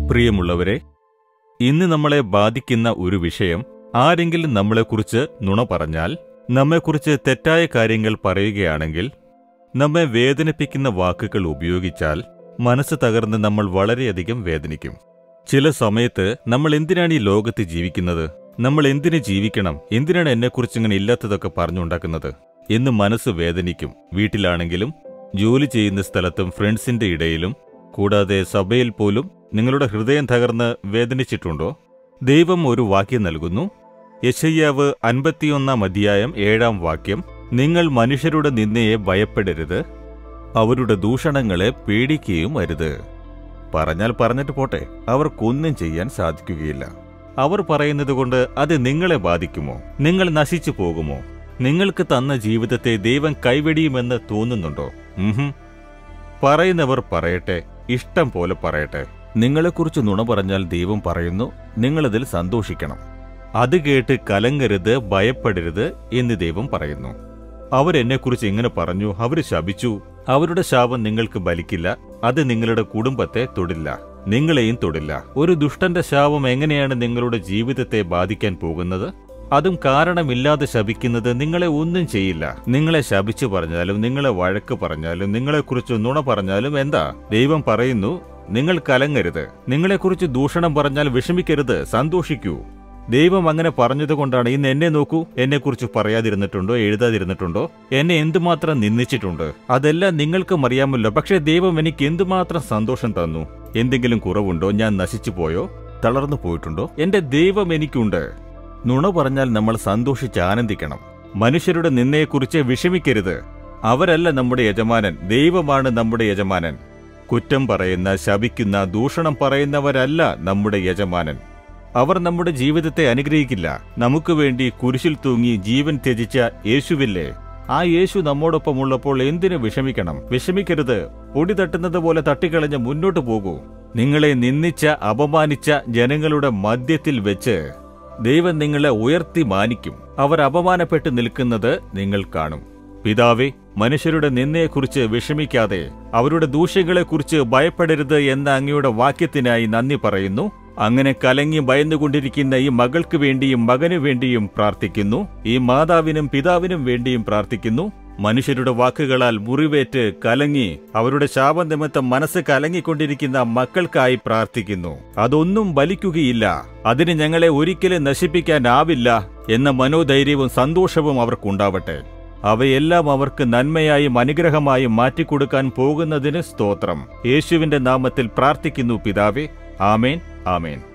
പ്രിയമുള്ളവരെ ഇന്ന് നമ്മളെ ബാധിക്കുന്ന ഒരു വിഷയം ആരെങ്കിലും നമ്മളെക്കുറിച്ച് നുണ പറഞ്ഞാൽ നമ്മെക്കുറിച്ച് തെറ്റായ കാര്യങ്ങൾ പറയുകയാണെങ്കിൽ നമ്മെ വേദനിപ്പിക്കുന്ന വാക്കുകൾ ഉപയോഗിച്ചാൽ മനസ്സ് തകർന്ന് നമ്മൾ വളരെയധികം വേദനിക്കും ചില സമയത്ത് നമ്മൾ എന്തിനാണ് ഈ ലോകത്ത് ജീവിക്കുന്നത് നമ്മൾ എന്തിനു ജീവിക്കണം എന്തിനാണ് എന്നെക്കുറിച്ച് ഇങ്ങനെ ഇല്ലാത്തതൊക്കെ പറഞ്ഞുണ്ടാക്കുന്നത് എന്ന് മനസ്സ് വേദനിക്കും വീട്ടിലാണെങ്കിലും ജോലി ചെയ്യുന്ന സ്ഥലത്തും ഫ്രണ്ട്സിന്റെ ഇടയിലും കൂടാതെ സഭയിൽ പോലും നിങ്ങളുടെ ഹൃദയം തകർന്ന് വേദനിച്ചിട്ടുണ്ടോ ദൈവം ഒരു വാക്യം നൽകുന്നു യശയ്യാവ് അൻപത്തിയൊന്നാം അധ്യായം ഏഴാം വാക്യം നിങ്ങൾ മനുഷ്യരുടെ നിന്നയെ ഭയപ്പെടരുത് അവരുടെ ദൂഷണങ്ങളെ പേടിക്കുകയും അരുത് പറഞ്ഞാൽ പറഞ്ഞിട്ട് പോട്ടെ അവർക്കൊന്നും ചെയ്യാൻ സാധിക്കുകയില്ല അവർ പറയുന്നത് കൊണ്ട് അത് നിങ്ങളെ ബാധിക്കുമോ നിങ്ങൾ നശിച്ചു പോകുമോ നിങ്ങൾക്ക് തന്ന ജീവിതത്തെ ദൈവം കൈവെടിയുമെന്ന് തോന്നുന്നുണ്ടോ ഉഹും പറയുന്നവർ പറയട്ടെ ഇഷ്ടം പോലെ പറയട്ടെ നിങ്ങളെക്കുറിച്ച് നുണ പറഞ്ഞാൽ ദൈവം പറയുന്നു നിങ്ങളതിൽ സന്തോഷിക്കണം അത് കേട്ട് കലങ്കരുത് ഭയപ്പെടരുത് എന്ന് ദൈവം പറയുന്നു അവരെന്നെക്കുറിച്ച് ഇങ്ങനെ പറഞ്ഞു അവർ ശപിച്ചു അവരുടെ ശാപം നിങ്ങൾക്ക് ബലിക്കില്ല അത് നിങ്ങളുടെ കുടുംബത്തെ തൊടില്ല നിങ്ങളെയും തൊടില്ല ഒരു ദുഷ്ടന്റെ ശാപം എങ്ങനെയാണ് നിങ്ങളുടെ ജീവിതത്തെ ബാധിക്കാൻ പോകുന്നത് അതും കാരണമില്ലാതെ ശപിക്കുന്നത് നിങ്ങളെ ഒന്നും ചെയ്യില്ല നിങ്ങളെ ശപിച്ചു പറഞ്ഞാലും നിങ്ങളെ വഴക്ക് പറഞ്ഞാലും നിങ്ങളെക്കുറിച്ച് നുണ പറഞ്ഞാലും എന്താ ദൈവം പറയുന്നു നിങ്ങൾ കലങ്ങരുത് നിങ്ങളെക്കുറിച്ച് ദൂഷണം പറഞ്ഞാൽ വിഷമിക്കരുത് സന്തോഷിക്കൂ ദൈവം അങ്ങനെ പറഞ്ഞതുകൊണ്ടാണ് ഇന്ന് എന്നെ നോക്കൂ എന്നെക്കുറിച്ച് പറയാതിരുന്നിട്ടുണ്ടോ എഴുതാതിരുന്നിട്ടുണ്ടോ എന്നെ എന്തുമാത്രം നിന്ദിച്ചിട്ടുണ്ട് അതെല്ലാം നിങ്ങൾക്കും അറിയാമല്ലോ പക്ഷേ ദൈവം എനിക്ക് എന്തുമാത്രം സന്തോഷം തന്നു എന്തെങ്കിലും കുറവുണ്ടോ ഞാൻ നശിച്ചു പോയോ തളർന്നു പോയിട്ടുണ്ടോ എന്റെ ദൈവം എനിക്കുണ്ട് നുണ പറഞ്ഞാൽ നമ്മൾ സന്തോഷിച്ച് ആനന്ദിക്കണം മനുഷ്യരുടെ നിന്നയെക്കുറിച്ച് വിഷമിക്കരുത് അവരല്ല നമ്മുടെ യജമാനൻ ദൈവമാണ് നമ്മുടെ യജമാനൻ കുറ്റം പറയുന്ന ശപിക്കുന്ന ദൂഷണം പറയുന്നവരല്ല നമ്മുടെ യജമാനൻ അവർ നമ്മുടെ ജീവിതത്തെ അനുഗ്രഹിക്കില്ല നമുക്ക് വേണ്ടി കുരിശിൽ തൂങ്ങി ജീവൻ ത്യജിച്ച യേശുവില്ലേ ആ യേശു നമ്മോടൊപ്പമുള്ളപ്പോൾ എന്തിനു വിഷമിക്കണം വിഷമിക്കരുത് പൊടി തട്ടുന്നത് പോലെ തട്ടിക്കളഞ്ഞ് മുന്നോട്ടു പോകൂ നിങ്ങളെ നിന്ദിച്ച അപമാനിച്ച ജനങ്ങളുടെ മധ്യത്തിൽ വെച്ച് ദൈവം നിങ്ങളെ ഉയർത്തി മാനിക്കും അവർ അപമാനപ്പെട്ട് നിൽക്കുന്നത് നിങ്ങൾ കാണും പിതാവേ മനുഷ്യരുടെ നിന്നയെക്കുറിച്ച് വിഷമിക്കാതെ അവരുടെ ദൂഷ്യങ്ങളെക്കുറിച്ച് ഭയപ്പെടരുത് എന്ന അങ്ങയുടെ വാക്യത്തിനായി നന്ദി പറയുന്നു അങ്ങനെ കലങ്ങി ഭയന്നുകൊണ്ടിരിക്കുന്ന ഈ മകൾക്ക് വേണ്ടിയും മകനു വേണ്ടിയും പ്രാർത്ഥിക്കുന്നു ഈ മാതാവിനും പിതാവിനും വേണ്ടിയും പ്രാർത്ഥിക്കുന്നു മനുഷ്യരുടെ വാക്കുകളാൽ മുറിവേറ്റ് കലങ്ങി അവരുടെ ശാപനിമിത്തം മനസ്സ് കലങ്ങിക്കൊണ്ടിരിക്കുന്ന മക്കൾക്കായി പ്രാർത്ഥിക്കുന്നു അതൊന്നും ബലിക്കുകയില്ല അതിന് ഞങ്ങളെ ഒരിക്കലും നശിപ്പിക്കാനാവില്ല എന്ന മനോധൈര്യവും സന്തോഷവും അവർക്കുണ്ടാവട്ടെ അവയെല്ലാം അവർക്ക് നന്മയായും അനുഗ്രഹമായും മാറ്റിക്കൊടുക്കാൻ പോകുന്നതിന് സ്തോത്രം യേശുവിന്റെ നാമത്തിൽ പ്രാർത്ഥിക്കുന്നു പിതാവേ ആമേൻ ആമേൻ